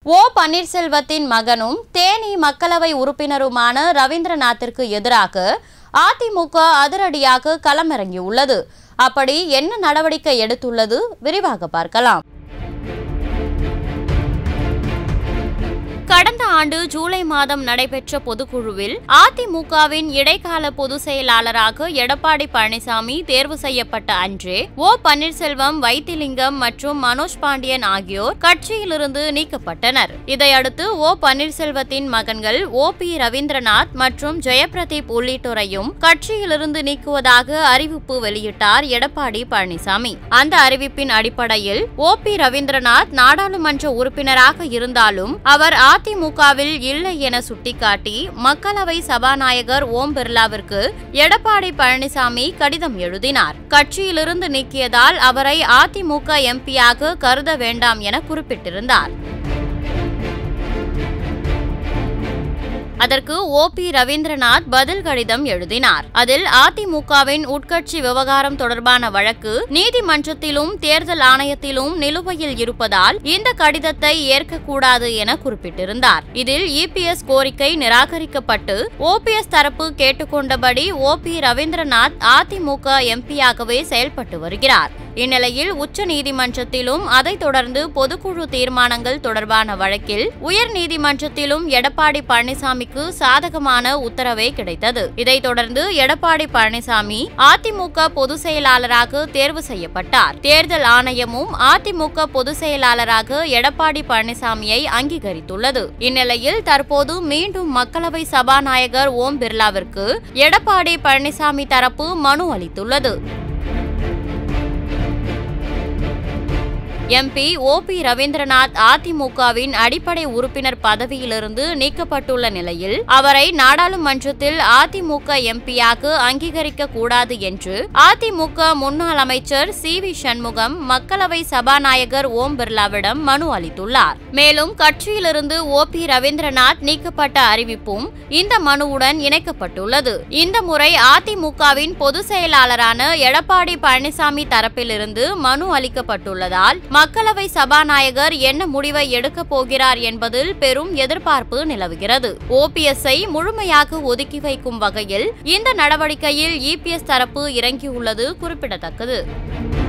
ஓ பன்னீர்செல்வத்தின் மகனும் தேனி மக்களவை உறுப்பினருமான ரவீந்திரநாத்திற்கு எதிராக அதிமுக அதிரடியாக களமிறங்கியுள்ளது அப்படி என்ன நடவடிக்கை எடுத்துள்ளது விரிவாக பார்க்கலாம் கடந்த ஆண்டு ஜூலை மாதம் நடைபெற்ற பொதுக்குழுவில் அதிமுகவின் இடைக்கால பொதுச் செயலாளராக எடப்பாடி பழனிசாமி தேர்வு செய்யப்பட்ட அன்றே ஓ பன்னீர்செல்வம் வைத்திலிங்கம் மற்றும் மனோஜ் பாண்டியன் ஆகியோர் கட்சியிலிருந்து நீக்கப்பட்டனர் இதையடுத்து ஓ பன்னீர்செல்வத்தின் மகன்கள் ஓ பி ரவீந்திரநாத் மற்றும் ஜெயபிரதீப் உள்ளிட்டோரையும் கட்சியிலிருந்து நீக்குவதாக அறிவிப்பு வெளியிட்டார் எடப்பாடி பழனிசாமி அந்த அறிவிப்பின் அடிப்படையில் ஓ பி ரவீந்திரநாத் நாடாளுமன்ற உறுப்பினராக இருந்தாலும் அவர் அதிமுகவில் இல்லை என சுட்டிக்காட்டி மக்களவை சபாநாயகர் ஓம் பிர்லாவிற்கு எடப்பாடி பழனிசாமி கடிதம் எழுதினார் கட்சியிலிருந்து நீக்கியதால் அவரை அதிமுக எம்பியாக கருத வேண்டாம் என குறிப்பிட்டிருந்தார் அதற்கு ஓ பி ரவீந்திரநாத் பதில் கடிதம் எழுதினார் அதில் அதிமுகவின் உட்கட்சி விவகாரம் தொடர்பான வழக்கு நீதிமன்றத்திலும் தேர்தல் ஆணையத்திலும் நிலுவையில் இருப்பதால் இந்த கடிதத்தை ஏற்கக்கூடாது என குறிப்பிட்டிருந்தார் இதில் இபிஎஸ் கோரிக்கை நிராகரிக்கப்பட்டு ஓபிஎஸ் தரப்பு கேட்டுக்கொண்டபடி ஓ பி ரவீந்திரநாத் அதிமுக எம்பியாகவே செயல்பட்டு வருகிறார் இந்நிலையில் உச்ச நீதிமன்றத்திலும் அதைத் தொடர்ந்து பொதுக்குழு தீர்மானங்கள் தொடர்பான வழக்கில் உயர் நீதிமன்றத்திலும் எடப்பாடி பழனிசாமிக்கு சாதகமான உத்தரவே கிடைத்தது இதைத் தொடர்ந்து எடப்பாடி பழனிசாமி அதிமுக பொதுச் செயலாளராக தேர்வு செய்யப்பட்டார் தேர்தல் ஆணையமும் அதிமுக பொதுச் செயலாளராக எடப்பாடி பழனிசாமியை அங்கீகரித்துள்ளது இந்நிலையில் தற்போது மீண்டும் மக்களவை சபாநாயகர் ஓம் பிர்லாவிற்கு எடப்பாடி பழனிசாமி தரப்பு மனு அளித்துள்ளது எம்பி ஓ பி ரவீந்திரநாத் அதிமுகவின் அடிப்படை உறுப்பினர் பதவியிலிருந்து நீக்கப்பட்டுள்ள நிலையில் அவரை நாடாளுமன்றத்தில் அதிமுக எம்பியாக அங்கீகரிக்க கூடாது என்று அதிமுக முன்னாள் அமைச்சர் சி வி சண்முகம் மக்களவை சபாநாயகர் ஓம் பிர்லாவிடம் மனு அளித்துள்ளார் மேலும் கட்சியிலிருந்து ஓ பி ரவீந்திரநாத் நீக்கப்பட்ட அறிவிப்பும் இந்த மனுவுடன் இணைக்கப்பட்டுள்ளது இந்த முறை அதிமுகவின் பொதுச் செயலாளரான எடப்பாடி பழனிசாமி தரப்பிலிருந்து மனு அளிக்கப்பட்டுள்ளதால் மக்களவை சபாநாயகர் என்ன முடிவை எடுக்கப் போகிறார் என்பதில் பெரும் எதிர்பார்ப்பு நிலவுகிறது ஓபிஎஸ்ஐ முழுமையாக ஒதுக்கி வைக்கும் வகையில் இந்த நடவடிக்கையில் இபிஎஸ் தரப்பு இறங்கியுள்ளது குறிப்பிடத்தக்கது